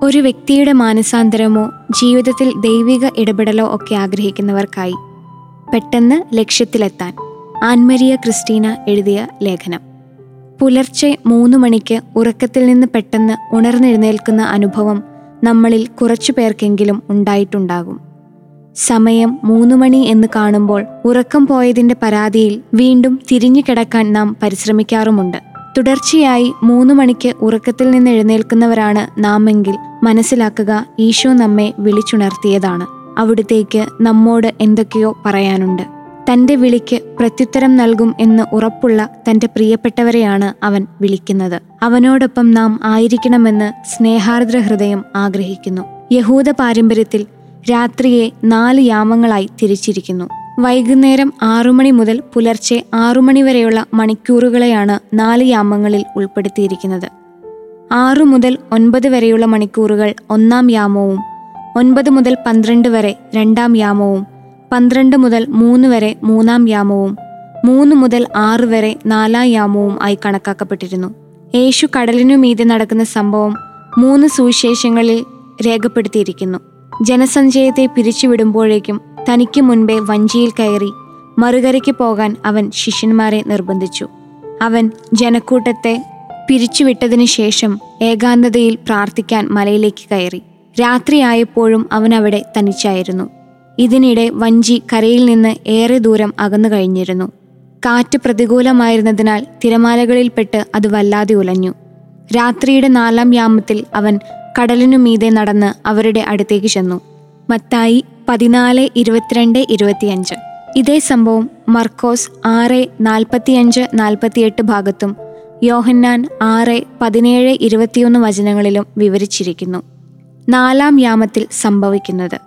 ഒരു വ്യക്തിയുടെ മാനസാന്തരമോ ജീവിതത്തിൽ ദൈവിക ഇടപെടലോ ഒക്കെ ആഗ്രഹിക്കുന്നവർക്കായി പെട്ടെന്ന് ലക്ഷ്യത്തിലെത്താൻ ആൻമരിയ ക്രിസ്റ്റീന എഴുതിയ ലേഖനം പുലർച്ചെ മൂന്ന് മണിക്ക് ഉറക്കത്തിൽ നിന്ന് പെട്ടെന്ന് ഉണർന്നെഴുന്നേൽക്കുന്ന അനുഭവം നമ്മളിൽ കുറച്ചു പേർക്കെങ്കിലും ഉണ്ടായിട്ടുണ്ടാകും സമയം മൂന്ന് മണി എന്ന് കാണുമ്പോൾ ഉറക്കം പോയതിന്റെ പരാതിയിൽ വീണ്ടും തിരിഞ്ഞു കിടക്കാൻ നാം പരിശ്രമിക്കാറുമുണ്ട് തുടർച്ചയായി മൂന്ന് മണിക്ക് ഉറക്കത്തിൽ നിന്ന് എഴുന്നേൽക്കുന്നവരാണ് നാമെങ്കിൽ മനസ്സിലാക്കുക ഈശോ നമ്മെ വിളിച്ചുണർത്തിയതാണ് അവിടുത്തേക്ക് നമ്മോട് എന്തൊക്കെയോ പറയാനുണ്ട് തന്റെ വിളിക്ക് പ്രത്യുത്തരം നൽകും എന്ന് ഉറപ്പുള്ള തന്റെ പ്രിയപ്പെട്ടവരെയാണ് അവൻ വിളിക്കുന്നത് അവനോടൊപ്പം നാം ആയിരിക്കണമെന്ന് സ്നേഹാർദ്ര ഹൃദയം ആഗ്രഹിക്കുന്നു യഹൂദ പാരമ്പര്യത്തിൽ രാത്രിയെ നാല് യാമങ്ങളായി തിരിച്ചിരിക്കുന്നു വൈകുന്നേരം ആറുമണി മുതൽ പുലർച്ചെ ആറുമണി വരെയുള്ള മണിക്കൂറുകളെയാണ് നാല് യാമങ്ങളിൽ ഉൾപ്പെടുത്തിയിരിക്കുന്നത് ആറു മുതൽ ഒൻപത് വരെയുള്ള മണിക്കൂറുകൾ ഒന്നാം യാമവും ഒൻപത് മുതൽ പന്ത്രണ്ട് വരെ രണ്ടാം യാമവും പന്ത്രണ്ട് മുതൽ മൂന്ന് വരെ മൂന്നാം യാമവും മൂന്ന് മുതൽ ആറ് വരെ നാലാം യാമവും ആയി കണക്കാക്കപ്പെട്ടിരുന്നു യേശു കടലിനു മീതെ നടക്കുന്ന സംഭവം മൂന്ന് സുവിശേഷങ്ങളിൽ രേഖപ്പെടുത്തിയിരിക്കുന്നു ജനസഞ്ചയത്തെ പിരിച്ചുവിടുമ്പോഴേക്കും തനിക്ക് മുൻപേ വഞ്ചിയിൽ കയറി മറുകരയ്ക്ക് പോകാൻ അവൻ ശിഷ്യന്മാരെ നിർബന്ധിച്ചു അവൻ ജനക്കൂട്ടത്തെ പിരിച്ചുവിട്ടതിനു ശേഷം ഏകാന്തതയിൽ പ്രാർത്ഥിക്കാൻ മലയിലേക്ക് കയറി രാത്രിയായപ്പോഴും അവൻ അവിടെ തനിച്ചായിരുന്നു ഇതിനിടെ വഞ്ചി കരയിൽ നിന്ന് ഏറെ ദൂരം അകന്നു കഴിഞ്ഞിരുന്നു കാറ്റ് പ്രതികൂലമായിരുന്നതിനാൽ തിരമാലകളിൽപ്പെട്ട് അത് വല്ലാതെ ഉലഞ്ഞു രാത്രിയുടെ നാലാം യാമത്തിൽ അവൻ കടലിനു മീതെ നടന്ന് അവരുടെ അടുത്തേക്ക് ചെന്നു മത്തായി പതിനാല് ഇരുപത്തിരണ്ട് ഇരുപത്തിയഞ്ച് ഇതേ സംഭവം മർക്കോസ് ആറ് നാൽപ്പത്തിയഞ്ച് നാൽപ്പത്തിയെട്ട് ഭാഗത്തും യോഹന്നാൻ ആറ് പതിനേഴ് ഇരുപത്തിയൊന്ന് വചനങ്ങളിലും വിവരിച്ചിരിക്കുന്നു നാലാം യാമത്തിൽ സംഭവിക്കുന്നത്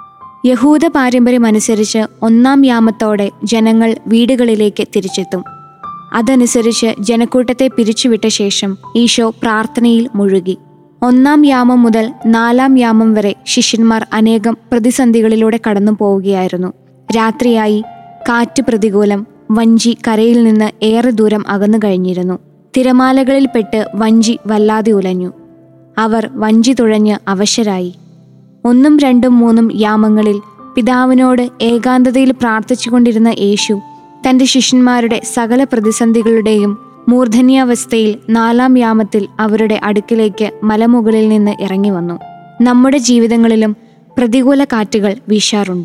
യഹൂദ പാരമ്പര്യമനുസരിച്ച് ഒന്നാം യാമത്തോടെ ജനങ്ങൾ വീടുകളിലേക്ക് തിരിച്ചെത്തും അതനുസരിച്ച് ജനക്കൂട്ടത്തെ പിരിച്ചുവിട്ട ശേഷം ഈശോ പ്രാർത്ഥനയിൽ മുഴുകി ഒന്നാം യാമം മുതൽ നാലാം യാമം വരെ ശിഷ്യന്മാർ അനേകം പ്രതിസന്ധികളിലൂടെ കടന്നു പോവുകയായിരുന്നു രാത്രിയായി കാറ്റ് പ്രതികൂലം വഞ്ചി കരയിൽ നിന്ന് ഏറെ ദൂരം അകന്നു കഴിഞ്ഞിരുന്നു തിരമാലകളിൽപ്പെട്ട് വഞ്ചി വല്ലാതെ ഉലഞ്ഞു അവർ വഞ്ചി തുഴഞ്ഞ് അവശരായി ഒന്നും രണ്ടും മൂന്നും യാമങ്ങളിൽ പിതാവിനോട് ഏകാന്തതയിൽ പ്രാർത്ഥിച്ചുകൊണ്ടിരുന്ന യേശു തന്റെ ശിഷ്യന്മാരുടെ സകല പ്രതിസന്ധികളുടെയും മൂർധന്യാവസ്ഥയിൽ നാലാം യാമത്തിൽ അവരുടെ അടുക്കിലേക്ക് മലമുകളിൽ നിന്ന് ഇറങ്ങി വന്നു നമ്മുടെ ജീവിതങ്ങളിലും പ്രതികൂല കാറ്റുകൾ വീശാറുണ്ട്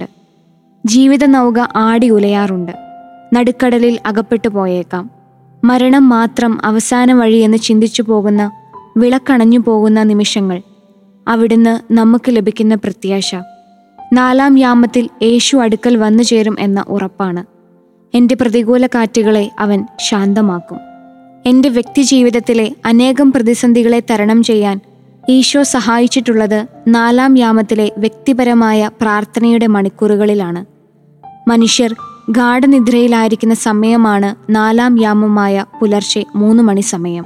ജീവിത നൗക ആടി ഉലയാറുണ്ട് നടുക്കടലിൽ അകപ്പെട്ടു പോയേക്കാം മരണം മാത്രം അവസാന വഴിയെന്ന് ചിന്തിച്ചു പോകുന്ന വിളക്കണഞ്ഞു പോകുന്ന നിമിഷങ്ങൾ അവിടുന്ന് നമുക്ക് ലഭിക്കുന്ന പ്രത്യാശ നാലാം യാമത്തിൽ യേശു അടുക്കൽ വന്നു ചേരും എന്ന ഉറപ്പാണ് എൻ്റെ പ്രതികൂല കാറ്റുകളെ അവൻ ശാന്തമാക്കും എൻ്റെ വ്യക്തിജീവിതത്തിലെ അനേകം പ്രതിസന്ധികളെ തരണം ചെയ്യാൻ ഈശോ സഹായിച്ചിട്ടുള്ളത് നാലാം യാമത്തിലെ വ്യക്തിപരമായ പ്രാർത്ഥനയുടെ മണിക്കൂറുകളിലാണ് മനുഷ്യർ ഗാഠനിദ്രയിലായിരിക്കുന്ന സമയമാണ് നാലാം യാമമായ പുലർച്ചെ മൂന്ന് മണി സമയം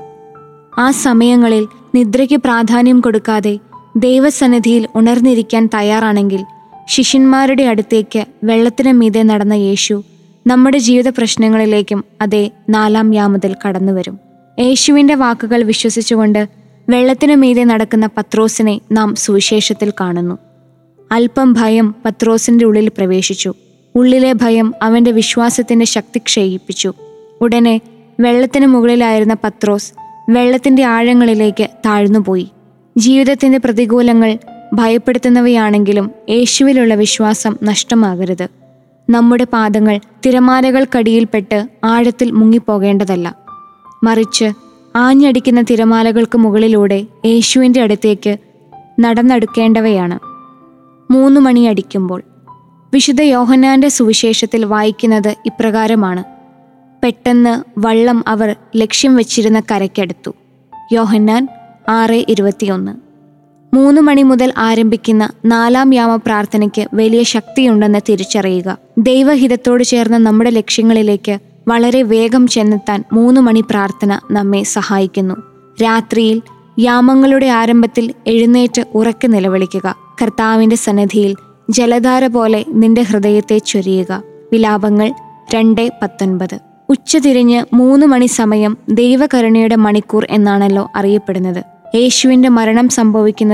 ആ സമയങ്ങളിൽ നിദ്രയ്ക്ക് പ്രാധാന്യം കൊടുക്കാതെ ദൈവസന്നിധിയിൽ ഉണർന്നിരിക്കാൻ തയ്യാറാണെങ്കിൽ ശിഷ്യന്മാരുടെ അടുത്തേക്ക് വെള്ളത്തിന് മീതെ നടന്ന യേശു നമ്മുടെ ജീവിത പ്രശ്നങ്ങളിലേക്കും അതേ നാലാം യാമത്തിൽ കടന്നുവരും യേശുവിൻ്റെ വാക്കുകൾ വിശ്വസിച്ചുകൊണ്ട് വെള്ളത്തിനു മീതെ നടക്കുന്ന പത്രോസിനെ നാം സുവിശേഷത്തിൽ കാണുന്നു അല്പം ഭയം പത്രോസിന്റെ ഉള്ളിൽ പ്രവേശിച്ചു ഉള്ളിലെ ഭയം അവന്റെ വിശ്വാസത്തിന്റെ ശക്തി ക്ഷയിപ്പിച്ചു ഉടനെ വെള്ളത്തിന് മുകളിലായിരുന്ന പത്രോസ് വെള്ളത്തിന്റെ ആഴങ്ങളിലേക്ക് താഴ്ന്നുപോയി ജീവിതത്തിന്റെ പ്രതികൂലങ്ങൾ ഭയപ്പെടുത്തുന്നവയാണെങ്കിലും യേശുവിലുള്ള വിശ്വാസം നഷ്ടമാകരുത് നമ്മുടെ പാദങ്ങൾ തിരമാലകൾക്കടിയിൽപ്പെട്ട് ആഴത്തിൽ മുങ്ങിപ്പോകേണ്ടതല്ല മറിച്ച് ആഞ്ഞടിക്കുന്ന തിരമാലകൾക്ക് മുകളിലൂടെ യേശുവിൻ്റെ അടുത്തേക്ക് നടന്നെടുക്കേണ്ടവയാണ് മൂന്ന് മണി അടിക്കുമ്പോൾ വിശുദ്ധ യോഹന്നാന്റെ സുവിശേഷത്തിൽ വായിക്കുന്നത് ഇപ്രകാരമാണ് പെട്ടെന്ന് വള്ളം അവർ ലക്ഷ്യം വെച്ചിരുന്ന കരയ്ക്കടുത്തു യോഹന്നാൻ ആറ് ഇരുപത്തിയൊന്ന് മൂന്ന് മണി മുതൽ ആരംഭിക്കുന്ന നാലാം യാമ പ്രാർത്ഥനയ്ക്ക് വലിയ ശക്തിയുണ്ടെന്ന് തിരിച്ചറിയുക ദൈവഹിതത്തോട് ചേർന്ന നമ്മുടെ ലക്ഷ്യങ്ങളിലേക്ക് വളരെ വേഗം ചെന്നെത്താൻ മൂന്ന് മണി പ്രാർത്ഥന നമ്മെ സഹായിക്കുന്നു രാത്രിയിൽ യാമങ്ങളുടെ ആരംഭത്തിൽ എഴുന്നേറ്റ് ഉറക്കെ നിലവിളിക്കുക കർത്താവിന്റെ സന്നിധിയിൽ ജലധാര പോലെ നിന്റെ ഹൃദയത്തെ ചൊരിയുക വിലാപങ്ങൾ രണ്ട് പത്തൊൻപത് ഉച്ചതിരിഞ്ഞ് മൂന്ന് മണി സമയം ദൈവകരുണയുടെ മണിക്കൂർ എന്നാണല്ലോ അറിയപ്പെടുന്നത് യേശുവിന്റെ മരണം സംഭവിക്കുന്നത്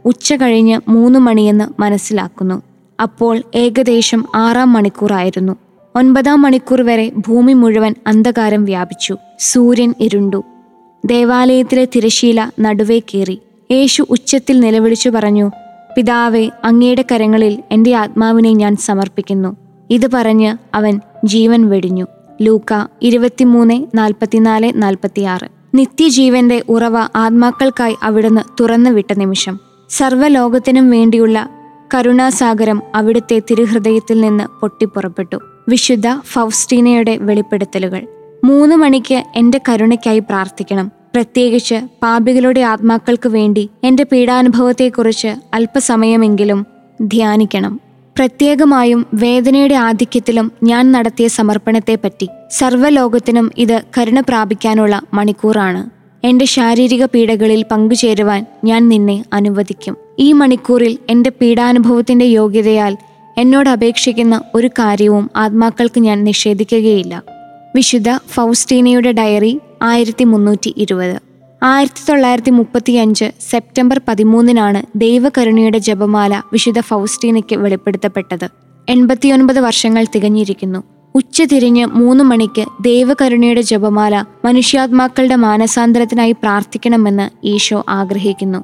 ഉച്ച കഴിഞ്ഞ് മൂന്ന് മണിയെന്ന് മനസ്സിലാക്കുന്നു അപ്പോൾ ഏകദേശം ആറാം മണിക്കൂറായിരുന്നു ഒൻപതാം മണിക്കൂർ വരെ ഭൂമി മുഴുവൻ അന്ധകാരം വ്യാപിച്ചു സൂര്യൻ ഇരുണ്ടു ദേവാലയത്തിലെ തിരശീല നടുവേ കീറി യേശു ഉച്ചത്തിൽ നിലവിളിച്ചു പറഞ്ഞു പിതാവേ അങ്ങയുടെ കരങ്ങളിൽ എൻ്റെ ആത്മാവിനെ ഞാൻ സമർപ്പിക്കുന്നു ഇത് പറഞ്ഞ് അവൻ ജീവൻ വെടിഞ്ഞു ലൂക്ക ഇരുപത്തിമൂന്ന് നാൽപ്പത്തിനാല് നാൽപ്പത്തിയാറ് നിത്യജീവന്റെ ഉറവ ആത്മാക്കൾക്കായി അവിടുന്ന് തുറന്നു വിട്ട നിമിഷം സർവ്വലോകത്തിനും വേണ്ടിയുള്ള കരുണാസാഗരം അവിടുത്തെ തിരുഹൃദയത്തിൽ നിന്ന് പൊട്ടിപ്പുറപ്പെട്ടു വിശുദ്ധ ഫൗസ്റ്റീനയുടെ വെളിപ്പെടുത്തലുകൾ മൂന്ന് മണിക്ക് എൻ്റെ കരുണയ്ക്കായി പ്രാർത്ഥിക്കണം പ്രത്യേകിച്ച് പാപികളുടെ ആത്മാക്കൾക്ക് വേണ്ടി എൻ്റെ പീഡാനുഭവത്തെക്കുറിച്ച് അല്പസമയമെങ്കിലും ധ്യാനിക്കണം പ്രത്യേകമായും വേദനയുടെ ആധിക്യത്തിലും ഞാൻ നടത്തിയ സമർപ്പണത്തെപ്പറ്റി സർവ്വലോകത്തിനും ഇത് കരുണ പ്രാപിക്കാനുള്ള മണിക്കൂറാണ് എന്റെ ശാരീരിക പീഡകളിൽ പങ്കുചേരുവാൻ ഞാൻ നിന്നെ അനുവദിക്കും ഈ മണിക്കൂറിൽ എന്റെ പീഡാനുഭവത്തിന്റെ യോഗ്യതയാൽ എന്നോട് അപേക്ഷിക്കുന്ന ഒരു കാര്യവും ആത്മാക്കൾക്ക് ഞാൻ നിഷേധിക്കുകയില്ല വിശുദ്ധ ഫൗസ്റ്റീനയുടെ ഡയറി ആയിരത്തി മുന്നൂറ്റി ഇരുപത് ആയിരത്തി തൊള്ളായിരത്തി മുപ്പത്തിയഞ്ച് സെപ്റ്റംബർ പതിമൂന്നിനാണ് ദൈവകരുണയുടെ ജപമാല വിശുദ്ധ ഫൗസ്റ്റീനയ്ക്ക് വെളിപ്പെടുത്തപ്പെട്ടത് എൺപത്തിയൊൻപത് വർഷങ്ങൾ തികഞ്ഞിരിക്കുന്നു ഉച്ചതിരിഞ്ഞ് മൂന്ന് മണിക്ക് ദൈവകരുണയുടെ ജപമാല മനുഷ്യാത്മാക്കളുടെ മാനസാന്തരത്തിനായി പ്രാർത്ഥിക്കണമെന്ന് ഈശോ ആഗ്രഹിക്കുന്നു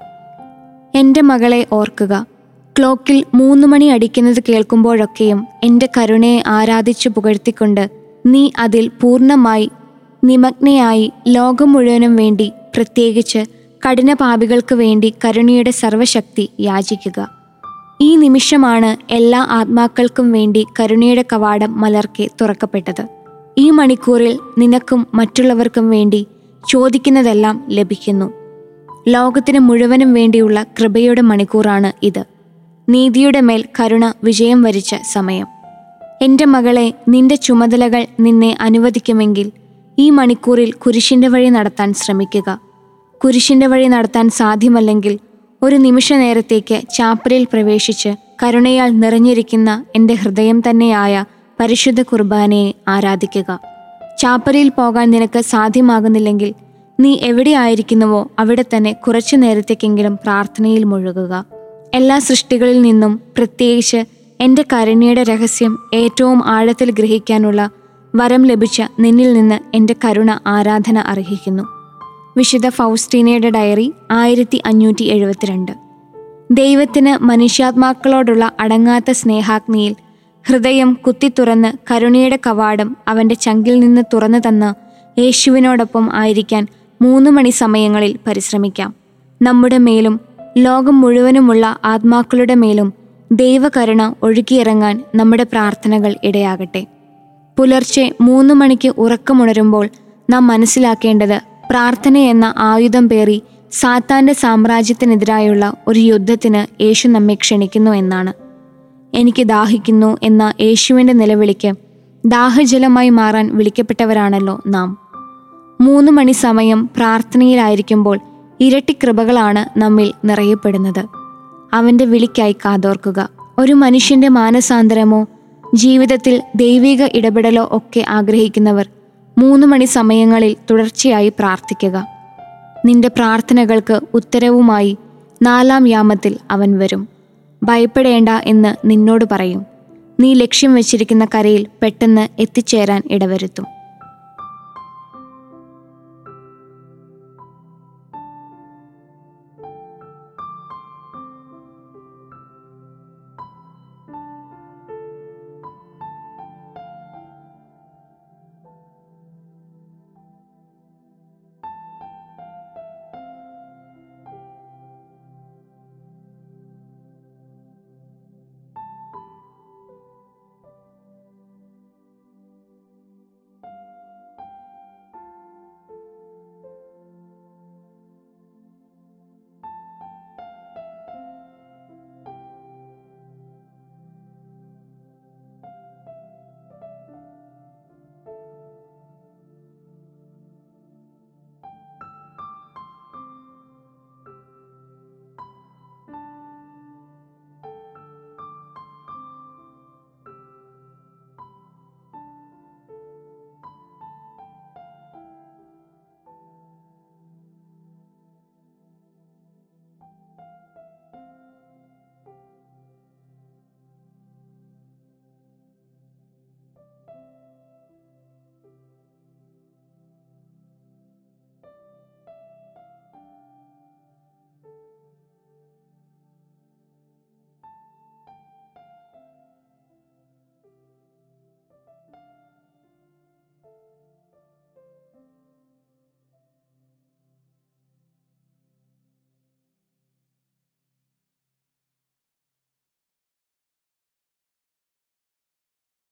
എൻ്റെ മകളെ ഓർക്കുക ക്ലോക്കിൽ മൂന്ന് മണി അടിക്കുന്നത് കേൾക്കുമ്പോഴൊക്കെയും എൻ്റെ കരുണയെ ആരാധിച്ചു പുകഴ്ത്തിക്കൊണ്ട് നീ അതിൽ പൂർണ്ണമായി നിമഗ്നയായി ലോകം മുഴുവനും വേണ്ടി പ്രത്യേകിച്ച് കഠിനപാപികൾക്ക് വേണ്ടി കരുണയുടെ സർവശക്തി യാചിക്കുക ഈ നിമിഷമാണ് എല്ലാ ആത്മാക്കൾക്കും വേണ്ടി കരുണയുടെ കവാടം മലർക്കെ തുറക്കപ്പെട്ടത് ഈ മണിക്കൂറിൽ നിനക്കും മറ്റുള്ളവർക്കും വേണ്ടി ചോദിക്കുന്നതെല്ലാം ലഭിക്കുന്നു ലോകത്തിന് മുഴുവനും വേണ്ടിയുള്ള കൃപയുടെ മണിക്കൂറാണ് ഇത് നീതിയുടെ മേൽ കരുണ വിജയം വരിച്ച സമയം എൻ്റെ മകളെ നിന്റെ ചുമതലകൾ നിന്നെ അനുവദിക്കുമെങ്കിൽ ഈ മണിക്കൂറിൽ കുരിശിൻ്റെ വഴി നടത്താൻ ശ്രമിക്കുക കുരിശിൻ്റെ വഴി നടത്താൻ സാധ്യമല്ലെങ്കിൽ ഒരു നിമിഷ നേരത്തേക്ക് ചാപ്പലിൽ പ്രവേശിച്ച് കരുണയാൽ നിറഞ്ഞിരിക്കുന്ന എൻ്റെ ഹൃദയം തന്നെയായ പരിശുദ്ധ കുർബാനയെ ആരാധിക്കുക ചാപ്പലിൽ പോകാൻ നിനക്ക് സാധ്യമാകുന്നില്ലെങ്കിൽ നീ എവിടെയായിരിക്കുന്നുവോ അവിടെ തന്നെ കുറച്ചു നേരത്തേക്കെങ്കിലും പ്രാർത്ഥനയിൽ മുഴുകുക എല്ലാ സൃഷ്ടികളിൽ നിന്നും പ്രത്യേകിച്ച് എൻ്റെ കരുണയുടെ രഹസ്യം ഏറ്റവും ആഴത്തിൽ ഗ്രഹിക്കാനുള്ള വരം ലഭിച്ച നിന്നിൽ നിന്ന് എൻ്റെ കരുണ ആരാധന അർഹിക്കുന്നു വിശുദ്ധ ഫൗസ്റ്റീനയുടെ ഡയറി ആയിരത്തി അഞ്ഞൂറ്റി എഴുപത്തിരണ്ട് ദൈവത്തിന് മനുഷ്യാത്മാക്കളോടുള്ള അടങ്ങാത്ത സ്നേഹാഗ്നിയിൽ ഹൃദയം കുത്തിത്തുറന്ന് കരുണയുടെ കവാടം അവൻ്റെ ചങ്കിൽ നിന്ന് തുറന്നു തന്ന യേശുവിനോടൊപ്പം ആയിരിക്കാൻ മൂന്ന് മണി സമയങ്ങളിൽ പരിശ്രമിക്കാം നമ്മുടെ മേലും ലോകം മുഴുവനുമുള്ള ആത്മാക്കളുടെ മേലും ദൈവകരുണ ഒഴുകിയിറങ്ങാൻ നമ്മുടെ പ്രാർത്ഥനകൾ ഇടയാകട്ടെ പുലർച്ചെ മൂന്ന് മണിക്ക് ഉറക്കമുണരുമ്പോൾ നാം മനസ്സിലാക്കേണ്ടത് പ്രാർത്ഥന എന്ന ആയുധം പേറി സാത്താന്റെ സാമ്രാജ്യത്തിനെതിരായുള്ള ഒരു യുദ്ധത്തിന് യേശു നമ്മെ ക്ഷണിക്കുന്നു എന്നാണ് എനിക്ക് ദാഹിക്കുന്നു എന്ന യേശുവിൻ്റെ നിലവിളിക്ക് ദാഹജലമായി മാറാൻ വിളിക്കപ്പെട്ടവരാണല്ലോ നാം മൂന്ന് മണി സമയം പ്രാർത്ഥനയിലായിരിക്കുമ്പോൾ ഇരട്ടി കൃപകളാണ് നമ്മിൽ നിറയപ്പെടുന്നത് അവൻ്റെ വിളിക്കായി കാതോർക്കുക ഒരു മനുഷ്യന്റെ മാനസാന്തരമോ ജീവിതത്തിൽ ദൈവിക ഇടപെടലോ ഒക്കെ ആഗ്രഹിക്കുന്നവർ മൂന്ന് മണി സമയങ്ങളിൽ തുടർച്ചയായി പ്രാർത്ഥിക്കുക നിന്റെ പ്രാർത്ഥനകൾക്ക് ഉത്തരവുമായി നാലാം യാമത്തിൽ അവൻ വരും ഭയപ്പെടേണ്ട എന്ന് നിന്നോട് പറയും നീ ലക്ഷ്യം വെച്ചിരിക്കുന്ന കരയിൽ പെട്ടെന്ന് എത്തിച്ചേരാൻ ഇടവരുത്തും